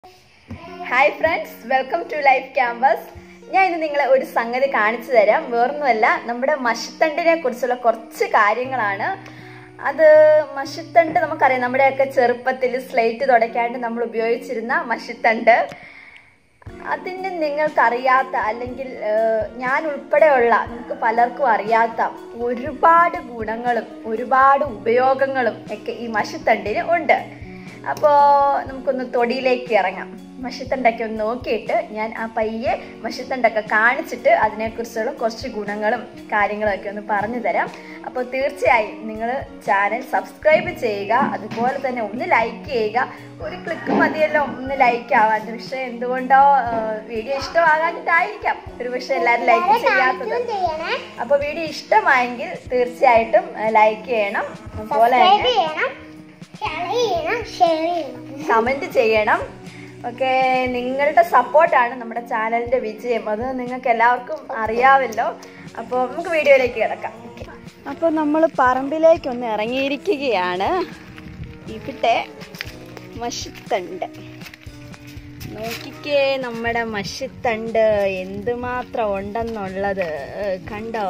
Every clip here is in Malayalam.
hi friends welcome to life campus ഞാൻ ഇന്ന് നിങ്ങളെ ഒരു സംഗതി കാണിച്ചു തരാം വേറൊന്നുമല്ല നമ്മുടെ മഷിത്തണ്ടിനെ കുറിച്ചുള്ള കുറച്ച് കാര്യങ്ങളാണ് അത് മഷിത്തണ്ട് നമുക്കറിയാം നമ്മുടെയൊക്കെ ചെറുപ്പത്തിൽ സ്ലേറ്റ് തുടയ്ക്കാണ്ട് നമ്മൾ ഉപയോഗിച്ചിരുന്ന മഷിത്തണ്ട് അതിന് നിങ്ങൾക്കറിയാത്ത അല്ലെങ്കിൽ ഏഹ്, ഞാൻ ഉൾപ്പെടെയുള്ള നമുക്ക് പലർക്കും അറിയാത്ത ഒരുപാട് ഗുണങ്ങളും ഒരുപാട് ഉപയോഗങ്ങളും ഒക്കെ ഈ മഷിത്തണ്ടിന് ഉണ്ട് അപ്പോൾ നമുക്കൊന്ന് തൊടിയിലേക്ക് ഇറങ്ങാം മഷിത്തണ്ടൊക്കെ ഒന്ന് നോക്കിയിട്ട് ഞാൻ ആ പയ്യെ മഷിത്തണ്ടൊക്കെ കാണിച്ചിട്ട് അതിനെക്കുറിച്ചുള്ള കുറച്ച് ഗുണങ്ങളും കാര്യങ്ങളും ഒക്കെ ഒന്ന് പറഞ്ഞു തരാം അപ്പോൾ തീർച്ചയായും നിങ്ങൾ ചാനൽ സബ്സ്ക്രൈബ് ചെയ്യുക അതുപോലെ തന്നെ ഒന്ന് ലൈക്ക് ചെയ്യുക ഒരു ക്ലിക്ക് മതിയല്ലോ ഒന്ന് ലൈക്ക് ആവാൻ പക്ഷേ എന്തുകൊണ്ടോ വീഡിയോ ഇഷ്ടമാകാഞ്ഞിട്ടായിരിക്കാം ഒരു പക്ഷേ എല്ലാവരും ലൈക്ക് ചെയ്യാത്തത് ചെയ്യണേ അപ്പോൾ വീഡിയോ ഇഷ്ടമായെങ്കിൽ തീർച്ചയായിട്ടും ലൈക്ക് ചെയ്യണം അതുപോലെ സബ്സ്ക്രൈബ് തന്നെ ചെയ്യണം ഷെയർ ചെയ്യണം ഷെയർ ചെയ്യണം കമന്റ് ചെയ്യണം ഓക്കെ നിങ്ങളുടെ സപ്പോർട്ടാണ് നമ്മുടെ ചാനലിന്റെ വിജയം അത് നിങ്ങൾക്ക് എല്ലാവർക്കും അറിയാമല്ലോ അപ്പോൾ നമുക്ക് വീഡിയോയിലേക്ക് കിടക്കാം അപ്പോൾ നമ്മൾ പറമ്പിലേക്കൊന്ന് ഇറങ്ങിയിരിക്കുകയാണ് ഇവിടെ മഷിത്തണ്ട് നോക്കിക്കേ നമ്മുടെ മഷിത്തണ്ട് എന്തുമാത്രം ഉണ്ടെന്നുള്ളത് കണ്ടോ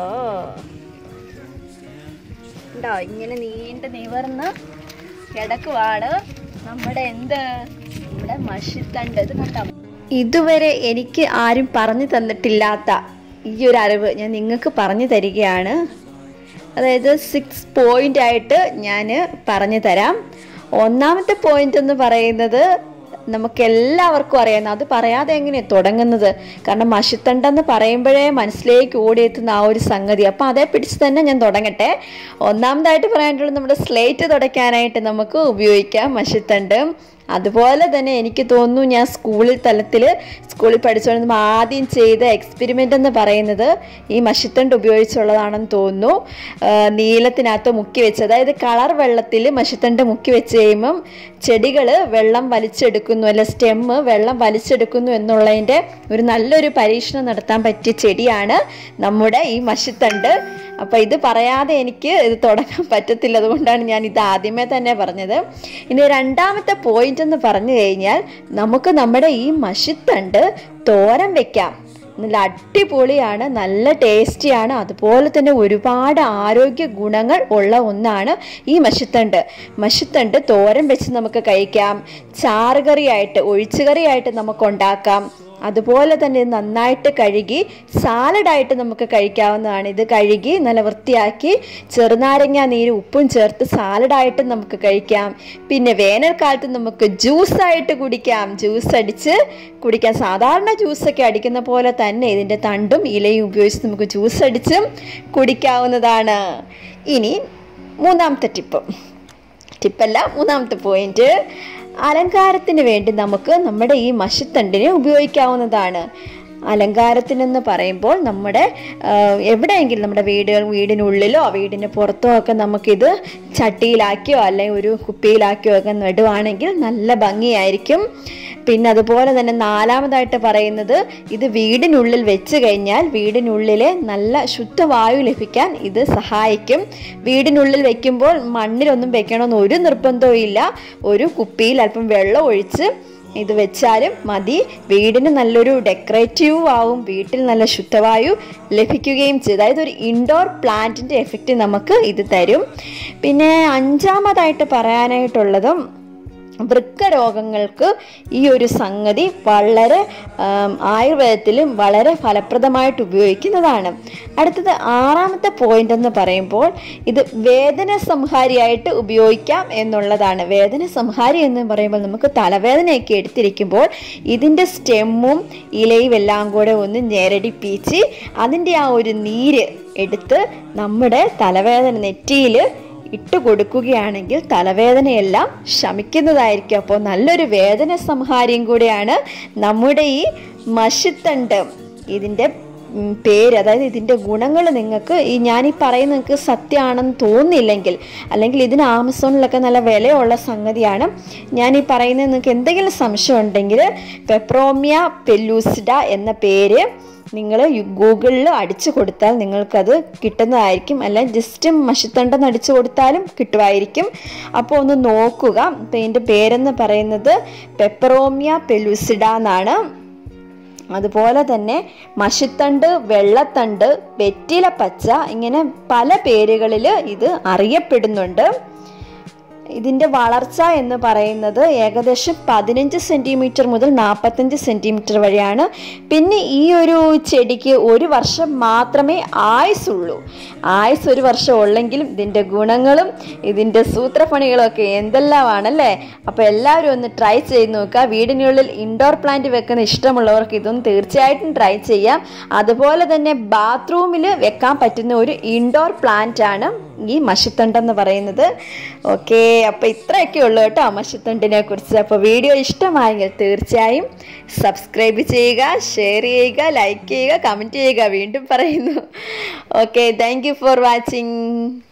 ഉണ്ടോ ഇങ്ങനെ നീണ്ട് നിവർന്ന് കിടക്കുവാണ് നമ്മുടെ എന്ത് നമ്മുടെ മഷിത്തണ്ട് ഇത് കണ്ടോ ഇതുവരെ എനിക്ക് ആരും പറഞ്ഞു തന്നിട്ടില്ലാത്ത ഈ ഒരു അറിവ് ഞാൻ നിങ്ങൾക്ക് പറഞ്ഞു തരികയാണ് അതായത് സിക്സ് പോയിന്റ് ആയിട്ട് ഞാൻ പറഞ്ഞു തരാം ഒന്നാമത്തെ പോയിന്റ് എന്ന് പറയുന്നത് നമുക്ക് എല്ലാവർക്കും അറിയാവുന്ന അത് പറയാതെ എങ്ങനെയാണ് തുടങ്ങുന്നത് കാരണം മഷിത്തണ്ടെന്ന് പറയുമ്പോഴേ മനസ്സിലേക്ക് ഓടിയെത്തുന്ന ആ ഒരു സംഗതി അപ്പം അതേ പിടിച്ച് തന്നെ ഞാൻ തുടങ്ങട്ടെ ഒന്നാമതായിട്ട് പറയാനുള്ളത് നമ്മുടെ സ്ലേറ്റ് തുടയ്ക്കാനായിട്ട് നമുക്ക് ഉപയോഗിക്കാം മഷിത്തണ്ട് അതുപോലെ തന്നെ എനിക്ക് തോന്നുന്നു ഞാൻ സ്കൂളിൽ തലത്തിൽ സ്കൂളിൽ പഠിച്ചുകൊണ്ട് ആദ്യം ചെയ്ത എക്സ്പെരിമെൻ്റ് എന്ന് പറയുന്നത് ഈ മഷിത്തണ്ട് ഉപയോഗിച്ചുള്ളതാണെന്ന് തോന്നുന്നു ആ, നീലത്തിനകത്ത് മുക്കി വെച്ച് അതായത് കളർ വെള്ളത്തിൽ മഷിത്തണ്ട് മുക്കി വെച്ച് കഴിയുമ്പം ചെടികൾ വെള്ളം വലിച്ചെടുക്കുന്നു അല്ല സ്റ്റെമ്മ് വെള്ളം വലിച്ചെടുക്കുന്നു എന്നുള്ളതിൻ്റെ ഒരു നല്ലൊരു പരീക്ഷണം നടത്താൻ പറ്റിയ ചെടിയാണ് നമ്മുടെ ഈ മഷിത്തണ്ട് അപ്പോൾ ഇത് പറയാതെ എനിക്ക് ഇത് തുടങ്ങാൻ പറ്റത്തില്ല അതുകൊണ്ടാണ് ഞാൻ ഇത് ആദ്യമേ തന്നെ പറഞ്ഞത് ഇനി രണ്ടാമത്തെ പോയിന്റ് എന്ന് പറഞ്ഞു കഴിഞ്ഞാൽ നമുക്ക് നമ്മുടെ ഈ മഷിത്തണ്ട് തോരൻ വെക്കാം നല്ല അടിപൊളിയാണ് നല്ല ടേസ്റ്റിയാണ് അതുപോലെ തന്നെ ഒരുപാട് ആരോഗ്യ ഗുണങ്ങൾ ഉള്ള ഒന്നാണ് ഈ മഷിത്തണ്ട് മഷിത്തണ്ട് തോരൻ വെച്ച് നമുക്ക് കഴിക്കാം ചാറുകറിയായിട്ട് ഒഴിച്ചുകറിയായിട്ട് നമുക്ക് ഉണ്ടാക്കാം അതുപോലെ തന്നെ ഇത് നന്നായിട്ട് കഴുകി സാലഡായിട്ട് നമുക്ക് കഴിക്കാവുന്നതാണ് ഇത് കഴുകി നല്ല വൃത്തിയാക്കി ചെറുനാരങ്ങ നീര് ഉപ്പും ചേർത്ത് സാലഡായിട്ട് നമുക്ക് കഴിക്കാം പിന്നെ വേനൽക്കാലത്ത് നമുക്ക് ജ്യൂസായിട്ട് കുടിക്കാം ജ്യൂസ് അടിച്ച് കുടിക്കാം സാധാരണ ജ്യൂസൊക്കെ അടിക്കുന്ന പോലെ തന്നെ ഇതിൻ്റെ തണ്ടും ഇലയും ഉപയോഗിച്ച് നമുക്ക് ജ്യൂസ് അടിച്ചും കുടിക്കാവുന്നതാണ് ഇനി മൂന്നാമത്തെ ടിപ്പ് ടിപ്പല്ല മൂന്നാമത്തെ പോയിന്റ് അലങ്കാരത്തിന് വേണ്ടി നമുക്ക് നമ്മുടെ ഈ മഷിത്തണ്ടിനെ ഉപയോഗിക്കാവുന്നതാണ് അലങ്കാരത്തിനെന്ന് പറയുമ്പോൾ നമ്മുടെ ആ, എവിടെയെങ്കിലും നമ്മുടെ വീട് വീടിനുള്ളിലോ വീടിന് പുറത്തോ ഒക്കെ നമുക്കിത് ചട്ടിയിലാക്കിയോ അല്ലെങ്കിൽ ഒരു കുപ്പിയിലാക്കിയോ ഒക്കെ നടുവാണെങ്കിൽ നല്ല ഭംഗിയായിരിക്കും പിന്നെ അതുപോലെ തന്നെ നാലാമതായിട്ട് പറയുന്നത് ഇത് വീടിനുള്ളിൽ വെച്ച് കഴിഞ്ഞാൽ വീടിനുള്ളിലെ നല്ല ശുദ്ധവായു ലഭിക്കാൻ ഇത് സഹായിക്കും വീടിനുള്ളിൽ വെക്കുമ്പോൾ മണ്ണിലൊന്നും വെക്കണമെന്ന് ഒരു നിർബന്ധവും ഇല്ല ഒരു കുപ്പിയിൽ അല്പം വെള്ളം ഒഴിച്ച് ഇത് വെച്ചാലും മതി വീടിന് നല്ലൊരു ഡെക്കറേറ്റീവ് ആവും വീട്ടിൽ നല്ല ശുദ്ധവായു ലഭിക്കുകയും ചെയ്യും അതായത് ഒരു ഇൻഡോർ പ്ലാന്റിൻ്റെ എഫക്റ്റ് നമുക്ക് ഇത് തരും പിന്നെ അഞ്ചാമതായിട്ട് പറയാനായിട്ടുള്ളതും വൃക്ക രോഗങ്ങൾക്ക് ഈ ഒരു സംഗതി വളരെ ആം, ആയുർവേദത്തിലും വളരെ ഫലപ്രദമായിട്ട് ഉപയോഗിക്കുന്നതാണ് അടുത്തത് ആറാമത്തെ പോയിന്റ് എന്ന് പറയുമ്പോൾ ഇത് വേദന സംഹാരിയായിട്ട് ഉപയോഗിക്കാം എന്നുള്ളതാണ് വേദന സംഹാരി എന്ന് പറയുമ്പോൾ നമുക്ക് തലവേദനയൊക്കെ എടുത്തിരിക്കുമ്പോൾ ഇതിൻ്റെ സ്റ്റെമ്മും ഇലയും എല്ലാം കൂടെ ഒന്ന് ഞെരടിപ്പിച്ച് അതിൻ്റെ ആ ഒരു നീര് എടുത്ത് നമ്മുടെ തലവേദന നെറ്റിയിൽ ഇട്ട് കൊടുക്കുകയാണെങ്കിൽ തലവേദനയെല്ലാം ശമിക്കുന്നതായിരിക്കും അപ്പോൾ നല്ലൊരു വേദന സംഹാരിയും കൂടിയാണ് നമ്മുടെ ഈ മഷിത്തണ്ട് ഇതിൻ്റെ ഉം, പേര് അതായത് ഇതിൻ്റെ ഗുണങ്ങൾ നിങ്ങൾക്ക് ഈ ഞാനീ പറയുന്ന നിങ്ങൾക്ക് സത്യമാണെന്ന് തോന്നിയില്ലെങ്കിൽ അല്ലെങ്കിൽ ഇതിന് ആമസോണിലൊക്കെ നല്ല വിലയുള്ള സംഗതിയാണ് ഞാൻ ഈ പറയുന്നത് നിങ്ങൾക്ക് എന്തെങ്കിലും സംശയം ഉണ്ടെങ്കിൽ പെപ്രോമിയ പെല്ലൂസിഡ എന്ന പേര് നിങ്ങൾ ഗൂഗിളിൽ അടിച്ചു കൊടുത്താൽ നിങ്ങൾക്കത് കിട്ടുന്നതായിരിക്കും അല്ല ജസ്റ്റ് മഷിത്തണ്ടെന്ന് അടിച്ചു കൊടുത്താലും കിട്ടുമായിരിക്കും അപ്പോൾ ഒന്ന് നോക്കുക അപ്പോൾ ഇതിൻ്റെ പേരെന്ന് പറയുന്നത് പെപ്പറോമിയ പെലുസിഡ എന്നാണ് അതുപോലെ തന്നെ മഷിത്തണ്ട് വെള്ളത്തണ്ട് വെറ്റില പച്ച ഇങ്ങനെ പല പേരുകളിൽ ഇത് അറിയപ്പെടുന്നുണ്ട് ഇതിൻ്റെ വളർച്ച എന്ന് പറയുന്നത് ഏകദേശം പതിനഞ്ച് സെൻറ്റിമീറ്റർ മുതൽ നാൽപ്പത്തഞ്ച് സെൻറ്റിമീറ്റർ വരെയാണ് പിന്നെ ഈ ഒരു ചെടിക്ക് ഒരു വർഷം മാത്രമേ ആയുസുള്ളൂ ആയുസ് ഒരു വർഷം ഉള്ളെങ്കിലും ഇതിൻ്റെ ഗുണങ്ങളും ഇതിൻ്റെ സൂത്രപ്പണികളും ഒക്കെ എന്തെല്ലാമാണല്ലേ അപ്പോൾ എല്ലാവരും ഒന്ന് ട്രൈ ചെയ്ത് നോക്കുക വീടിനുള്ളിൽ ഇൻഡോർ പ്ലാന്റ് വെക്കുന്ന ഇഷ്ടമുള്ളവർക്ക് ഇതൊന്ന് തീർച്ചയായിട്ടും ട്രൈ ചെയ്യാം അതുപോലെ തന്നെ ബാത്റൂമിൽ വെക്കാൻ പറ്റുന്ന ഒരു ഇൻഡോർ പ്ലാന്റ് ആണ് ഈ മഷിത്തണ്ടെന്ന് പറയുന്നത് ഓക്കെ അപ്പോൾ ഇത്രയൊക്കെ ഉള്ളൂ കേട്ടോ മഷിത്തണ്ടിനെ കുറിച്ച് അപ്പോൾ വീഡിയോ ഇഷ്ടമായെങ്കിൽ തീർച്ചയായും സബ്സ്ക്രൈബ് ചെയ്യുക ഷെയർ ചെയ്യുക ലൈക്ക് ചെയ്യുക കമൻറ്റ് ചെയ്യുക വീണ്ടും പറയുന്നു okay thank you for watching